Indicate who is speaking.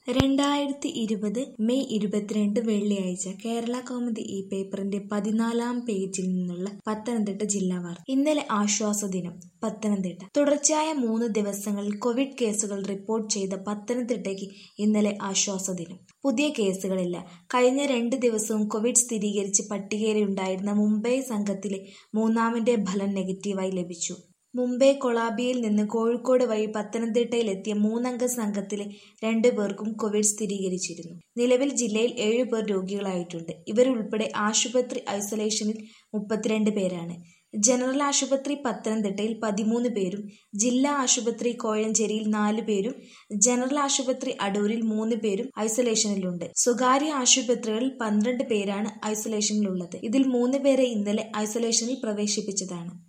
Speaker 1: രണ്ടായിരത്തി ഇരുപത് മെയ് ഇരുപത്തിരണ്ട് വെള്ളിയാഴ്ച കേരള കൗമുദി ഈ പേപ്പറിന്റെ പതിനാലാം പേജിൽ നിന്നുള്ള പത്തനംതിട്ട ജില്ലാ വാർത്ത ഇന്നലെ ആശ്വാസ ദിനം പത്തനംതിട്ട തുടർച്ചയായ മൂന്ന് ദിവസങ്ങളിൽ കോവിഡ് കേസുകൾ റിപ്പോർട്ട് ചെയ്ത പത്തനംതിട്ടയ്ക്ക് ഇന്നലെ ആശ്വാസ ദിനം പുതിയ കേസുകളില്ല കഴിഞ്ഞ രണ്ട് ദിവസവും കോവിഡ് സ്ഥിരീകരിച്ച് പട്ടികയിലുണ്ടായിരുന്ന മുംബൈ സംഘത്തിലെ മൂന്നാമന്റെ ഫലം നെഗറ്റീവായി ലഭിച്ചു മുംബൈ കൊളാബിയിൽ നിന്ന് കോഴിക്കോട് വഴി പത്തനംതിട്ടയിലെത്തിയ മൂന്നംഗ സംഘത്തിലെ രണ്ടു പേർക്കും കോവിഡ് സ്ഥിരീകരിച്ചിരുന്നു നിലവിൽ ജില്ലയിൽ ഏഴു പേർ രോഗികളായിട്ടുണ്ട് ഇവരുൾപ്പെടെ ആശുപത്രി ഐസൊലേഷനിൽ മുപ്പത്തിരണ്ട് പേരാണ് ജനറൽ ആശുപത്രി പത്തനംതിട്ടയിൽ പതിമൂന്ന് പേരും ജില്ലാ ആശുപത്രി കോഴഞ്ചേരിയിൽ നാല് പേരും ജനറൽ ആശുപത്രി അടൂരിൽ മൂന്ന് പേരും ഐസൊലേഷനിലുണ്ട് സ്വകാര്യ ആശുപത്രികളിൽ പന്ത്രണ്ട് പേരാണ് ഐസൊലേഷനിലുള്ളത് ഇതിൽ മൂന്ന് പേരെ ഇന്നലെ ഐസൊലേഷനിൽ പ്രവേശിപ്പിച്ചതാണ്